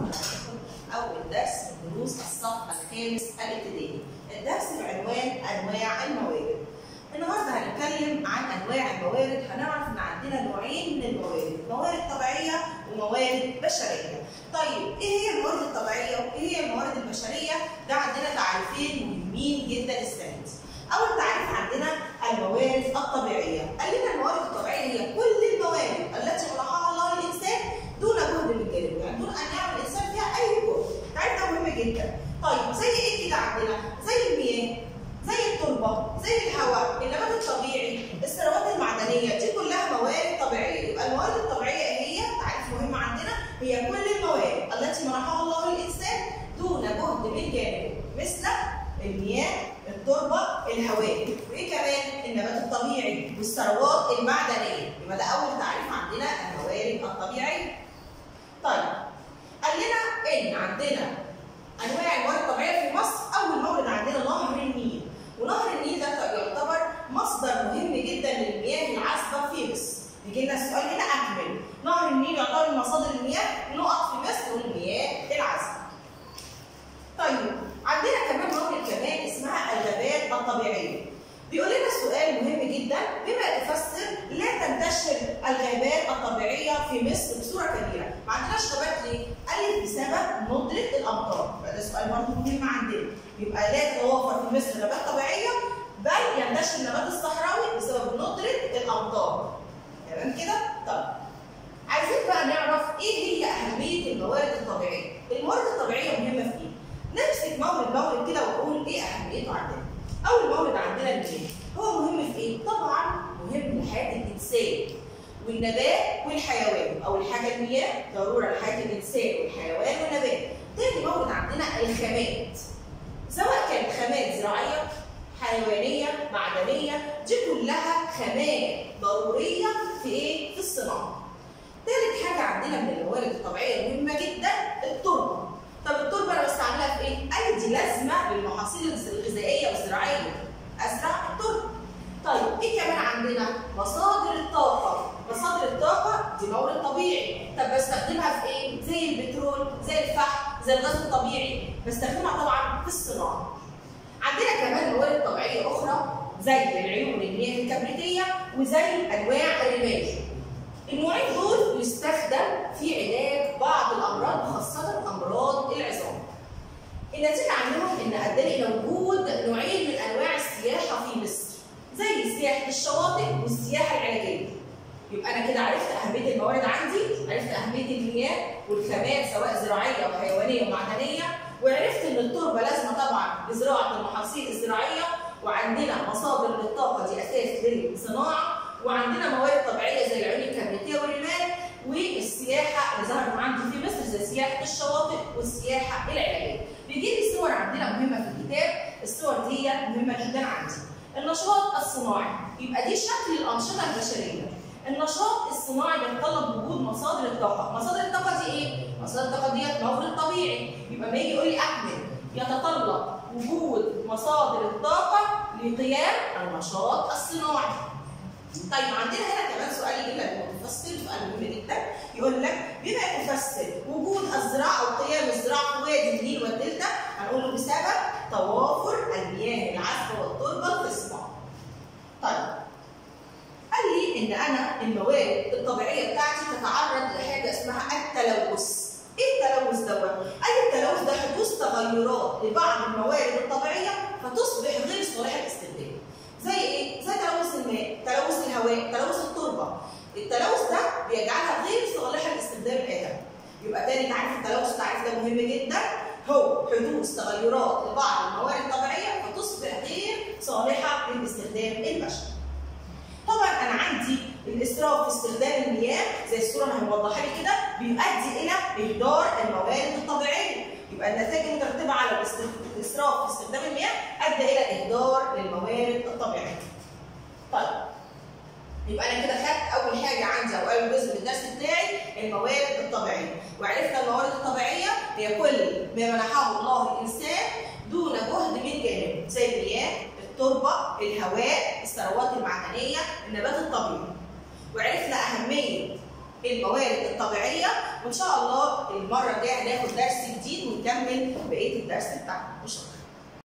هناخد أول درس من دروس الصف الخامس الابتدائي. الدرس بعنوان أنواع الموارد. النهارده هنتكلم عن أنواع الموارد، هنعرف إن عندنا نوعين من الموارد، موارد طبيعية وموارد بشرية. طيب إيه هي الموارد الطبيعية وإيه هي الموارد البشرية؟ ده عندنا تعريفين مهمين جدا السنة دي. أول تعريف عندنا الموارد الطبيعية، قال لنا الموارد الطبيعية هي كل الموارد التي منحها الله للإنسان دون جهد من جانبه، يعني دون أن يعمل الإنسان فيها أي جهد، التعريف ده مهم جدا. طيب زي إيه كده عندنا؟ زي المياه، زي التربة، زي الهواء، النبات الطبيعي، الثروات المعدنية، دي كلها موارد طبيعية، يبقى الموارد الطبيعية هي تعريف مهم عندنا هي كل الموارد التي منحها الله للإنسان دون جهد من جانبه، مثل المياه، التربه، الهواء، وايه كمان؟ النبات الطبيعي والثروات المعدنيه، يبقى ده اول تعريف عندنا الموارد الطبيعيه. طيب قال لنا ان عندنا انواع الموارد الطبيعيه في مصر، اول مورد عندنا نهر النيل، ونهر النيل ده يعتبر مصدر مهم جدا للمياه العذبه في مصر. يجي لنا السؤال هنا اكمل، نهر النيل يعتبر من مصادر المياه نقط في مصر والمياه العذبه. طيب عندنا كمان مورد كمان اسمها الغابات الطبيعيه. بيقول لنا سؤال مهم جدا بما تفسر لا تنتشر الغابات الطبيعيه في مصر بصوره كبيره، ما عندناش غابات ليه؟ قال لي بسبب ندره الامطار، ده سؤال برضه مهم عندنا، يبقى لا تتوفر في مصر غابات طبيعيه بل ينتشر النبات الصحراوي بسبب ندره الامطار. تمام كده؟ طيب عايزين بقى نعرف ايه هي اهميه الموارد الطبيعيه؟ الموارد الطبيعيه مهمه في ايه؟ نمسك مورد مورد كده ونقول ايه اهميته عندنا. اول مورد عندنا المياه. هو مهم في ايه؟ طبعا مهم لحياه الانسان والنبات والحيوان. اول حاجه المياه ضروره لحياه الانسان والحيوان والنبات. تاني مورد عندنا الخامات. سواء كانت خامات زراعيه حيوانيه معدنيه دي كلها خامات ضروريه في ايه؟ في الصناعه. تالت حاجه عندنا من الموارد الطبيعيه المهمه جدا التربه. طب التربه انا بستعملها في ايه؟ قال دي لازمه للمحاصيل الغذائيه والزراعيه. ازرع التربه. طيب ايه كمان عندنا؟ مصادر الطاقه. مصادر الطاقه دي مورد طبيعي. طب بستخدمها في ايه؟ زي البترول، زي الفحم، زي الغاز الطبيعي. بستخدمها طبعا في الصناعه. عندنا كمان موارد طبيعيه اخرى زي العيون المياه الكبريتيه وزي انواع الرمال. النوعين دول يستخدم في علاج بعض الامراض خاصه امراض العظام. النتيجه عنهم ان ادى الى وجود نوعين من انواع السياحه في مصر زي سياحه الشواطئ والسياحه العلاجيه. يبقى انا كده عرفت اهميه الموارد عندي، عرفت اهميه المياه والخامات سواء زراعيه او حيوانيه ومعدنيه، وعرفت ان التربه لازمه طبعا لزراعه المحاصيل الزراعيه، وعندنا مصادر للطاقه دي اساس للصناعه، وعندنا موارد طبيعيه زي العيون الكبريتيه والرمال والسياحه اللي ظهرت عندي في مصر زي سياحه الشواطئ والسياحه العلاجيه. بيجي لي صور عندنا مهمه في الكتاب، الصور دي مهمه جدا عندي. النشاط الصناعي يبقى دي شكل الانشطه البشريه. النشاط الصناعي بيتطلب وجود مصادر الطاقه، مصادر الطاقه دي ايه؟ مصادر الطاقه ديت مورد طبيعي، يبقى ما يجي يقول لي اكمل يتطلب وجود مصادر الطاقه لقيام النشاط الصناعي. طيب عندنا هنا كمان سؤال يجي لك متفصل سؤال مهم جدا يقول لك بما تفسر وجود الزراعه او قيام الزراعه في وادي النيل والدلتا هنقول له بسبب توافر المياه العذبه والتربه الخصبه. طيب قال لي ان انا الموارد الطبيعيه بتاعتي تتعرض لحاجه اسمها التلوث. ايه التلوث دوت؟ قال لي التلوث ده حدوث تغيرات لبعض الموارد الطبيعيه فتصبح غير صالحه للاستخدام. زي ايه؟ زي تلوث الماء، تلوث الهواء، تلوث التربه. التلوث ده بيجعلها غير صالحه لاستخدام الادم. يبقى تاني تعريف التلوث التعريف ده مهم جدا هو حدوث تغيرات لبعض الموارد الطبيعيه فتصبح غير صالحه للاستخدام البشري. طبعا انا عندي الاسراف في استخدام المياه زي الصوره ما هي موضحه لي كده بيؤدي الى اهدار الموارد الطبيعيه يبقى النتائج المترتبه على الاسراف في استخدام المياه ادى الى اهدار للموارد الطبيعيه. طيب يبقى انا كده خدت اول حاجه عندي او اول جزء من الدرس بتاعي الموارد الطبيعيه وعرفنا الموارد الطبيعيه هي كل ما منحه الله للانسان دون جهد من جانبه زي المياه التربه الهواء الثروات المعدنيه النبات الطبيعي وعرفنا اهميه الموارد الطبيعيه وان شاء الله المره الجايه هناخد درس جديد ونكمل بقيه الدرس بتاعنا مش